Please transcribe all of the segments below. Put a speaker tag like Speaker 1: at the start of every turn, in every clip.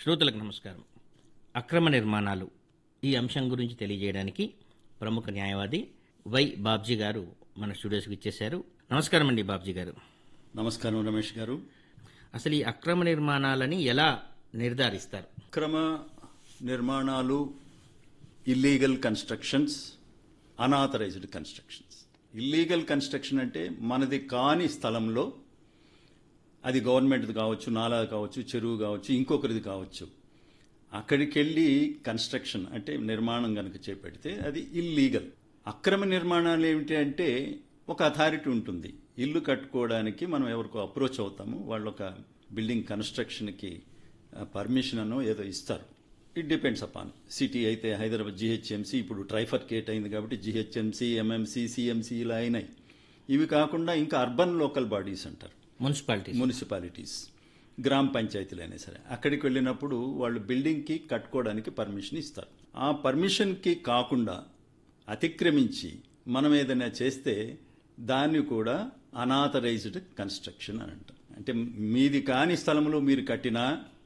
Speaker 1: శ్రోతలకు నమస్కారం అక్రమ నిర్మాణాలు ఈ అంశం గురించి తెలియజేయడానికి ప్రముఖ న్యాయవాది వై బాబ్జీ గారు మన స్టూడియోస్కి ఇచ్చేశారు నమస్కారం అండి బాబ్జీ గారు
Speaker 2: నమస్కారం రమేష్ గారు
Speaker 1: అసలు ఈ అక్రమ నిర్మాణాలని ఎలా నిర్ధారిస్తారు
Speaker 2: అక్రమ నిర్మాణాలు illegal constructions unauthorised constructions illegal construction అంటే మనది కాని స్థలంలో అది గవర్నమెంట్ది కావచ్చు నాలా కావచ్చు చెరువు కావచ్చు ఇంకొకరిది కావచ్చు అక్కడికి వెళ్ళి కన్స్ట్రక్షన్ అంటే నిర్మాణం కనుక చేపడితే అది ఇల్లీగల్ అక్రమ నిర్మాణాలు ఏమిటి అంటే ఒక అథారిటీ ఉంటుంది ఇల్లు కట్టుకోవడానికి మనం ఎవరికో అప్రోచ్ అవుతాము వాళ్ళు ఒక బిల్డింగ్ కన్స్ట్రక్షన్కి పర్మిషన్ అనో ఏదో ఇస్తారు ఇట్ డిపెండ్స్ అపాన్ సిటీ అయితే హైదరాబాద్ జిహెచ్ఎంసీ ఇప్పుడు ట్రైఫర్కేట్ అయింది కాబట్టి జిహెచ్ఎంసీ ఎంఎంసీ సిఎంసీ ఇలా అయినాయి ఇవి కాకుండా ఇంకా అర్బన్ లోకల్ బాడీస్ అంటారు
Speaker 1: మున్సిపాలిటీ
Speaker 2: మున్సిపాలిటీస్ గ్రామ పంచాయతీలు అయినా సరే అక్కడికి వెళ్ళినప్పుడు వాళ్ళు బిల్డింగ్కి కట్టుకోవడానికి పర్మిషన్ ఇస్తారు ఆ పర్మిషన్కి కాకుండా అతిక్రమించి మనం ఏదైనా చేస్తే దాన్ని కూడా అనాథరైజ్డ్ కన్స్ట్రక్షన్ అని అంటాం అంటే మీది కాని స్థలంలో మీరు కట్టినా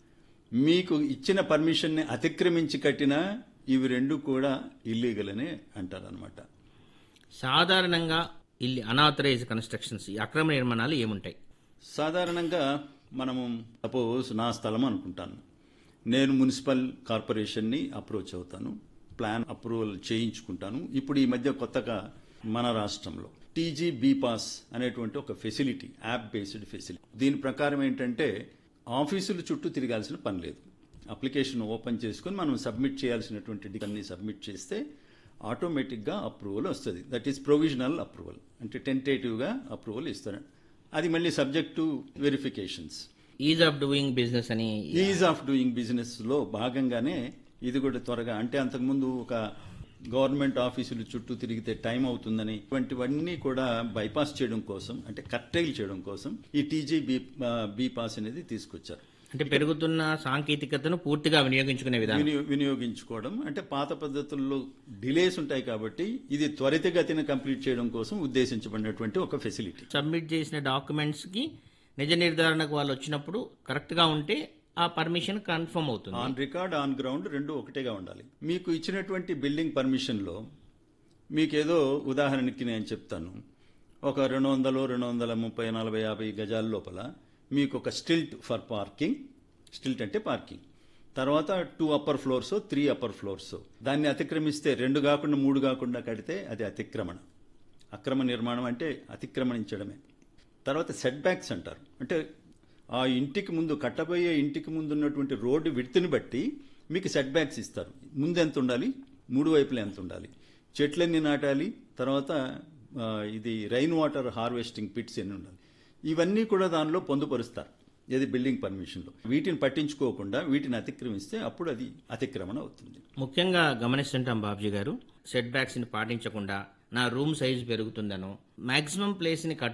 Speaker 2: మీకు ఇచ్చిన పర్మిషన్ని అతిక్రమించి కట్టినా ఇవి రెండు కూడా ఇల్లీగల్ అని అంటారు అనమాట
Speaker 1: సాధారణంగా ఇల్లు అనాథరైజ్ కన్స్ట్రక్షన్స్ ఈ అక్రమ నిర్మాణాలు ఏముంటాయి
Speaker 2: సాధారణంగా మనము సపోజ్ నా స్థలం అనుకుంటాను నేను మున్సిపల్ కార్పొరేషన్ని అప్రోచ్ అవుతాను ప్లాన్ అప్రూవల్ చేయించుకుంటాను ఇప్పుడు ఈ మధ్య కొత్తగా మన రాష్ట్రంలో టీజీ బీపాస్ అనేటువంటి ఒక ఫెసిలిటీ యాప్ బేస్డ్ ఫెసిలిటీ దీని ప్రకారం ఏంటంటే ఆఫీసుల చుట్టూ తిరగాల్సిన పని లేదు అప్లికేషన్ ఓపెన్ చేసుకొని మనం సబ్మిట్ చేయాల్సినటువంటి అన్ని సబ్మిట్ చేస్తే ఆటోమేటిక్గా అప్రూవల్ వస్తుంది దట్ ఈస్ ప్రొవిజనల్ అప్రూవల్ అంటే టెంటేటివ్గా అప్రూవల్ ఇస్తారు అది మళ్ళీ subject to verifications
Speaker 1: ease of doing business అని
Speaker 2: ఈజ్ ఆఫ్ డూయింగ్ బిజినెస్ లో భాగంగానే ఇది కూడా త్వరగా అంటే అంతకుముందు ఒక గవర్నమెంట్ ఆఫీసులు చుట్టూ తిరిగితే టైం అవుతుందని ఇటువంటివన్నీ కూడా బైపాస్ చేయడం కోసం అంటే కట్టైల్ చేయడం కోసం ఈ టీజీ బీ బీ పాస్ అనేది తీసుకొచ్చారు
Speaker 1: అంటే పెరుగుతున్న సాంకేతికతను పూర్తిగా వినియోగించుకునే విధానం
Speaker 2: వినియో- వినియోగించుకోవడం అంటే పాత పద్ధతుల్లో డిలేస్ ఉంటాయి కాబట్టి ఇది త్వరితగతిన కంప్లీట్ చేయడం కోసం ఉద్దేశించబడినటువంటి ఒక ఫెసిలిటీ
Speaker 1: సబ్మిట్ చేసిన డాక్యుమెంట్స్ కి నిజ నిర్ధారణకు వాళ్ళు వచ్చినప్పుడు కరెక్ట్ గా ఉంటే ఆ పర్మిషన్ కన్ఫర్మ్ అవుతుంది
Speaker 2: ఆన్ రికార్డ్ ఆన్ గ్రౌండ్ రెండు ఒకటేగా ఉండాలి మీకు ఇచ్చినటువంటి బిల్డింగ్ పర్మిషన్లో మీకేదో ఉదాహరణకి నేను చెప్తాను ఒక రెండు వందలు రెండు వందల ముప్పై నలభై యాభై గజాల లోపల మీకు ఒక స్టిల్ట్ ఫర్ పార్కింగ్ స్టిల్ట్ అంటే పార్కింగ్ తర్వాత two upper floors three upper floors దాన్ని అతిక్రమిస్తే రెండు కాకుండా మూడు కాకుండా కడితే అది అతిక్రమణ అక్రమ నిర్మాణం అంటే అతిక్రమణించడమే తర్వాత సెట్ బ్యాక్స్ అంటారు అంటే ఆ ఇంటికి ముందు కట్టబోయే ఇంటికి ముందు ఉన్నటువంటి రోడ్డు విడ్త్ని బట్టి మీకు సెట్ బ్యాక్స్ ఇస్తారు ముందు ఎంత ఉండాలి మూడు వైపులు ఎంత ఉండాలి చెట్లన్నీ నాటాలి తర్వాత ఆ, ఇది రైన్ వాటర్ హార్వెస్టింగ్ పిట్స్ ఎన్ని ఉండాలి ఇవన్నీ కూడా దానిలో పొందుపరుస్తారు ఏది బిల్డింగ్ పర్మిషన్లో వీటిని పట్టించుకోకుండా వీటిని అతిక్రమిస్తే అప్పుడు అది అతిక్రమణ అవుతుంది
Speaker 1: ముఖ్యంగా గమనిస్తుంటాం బాబ్జీ గారు సెట్ బ్యాక్స్ ని పాటించకుండా నా రూమ్ సైజ్ పెరుగుతుందనో మాక్సిమం ప్లేస్ ని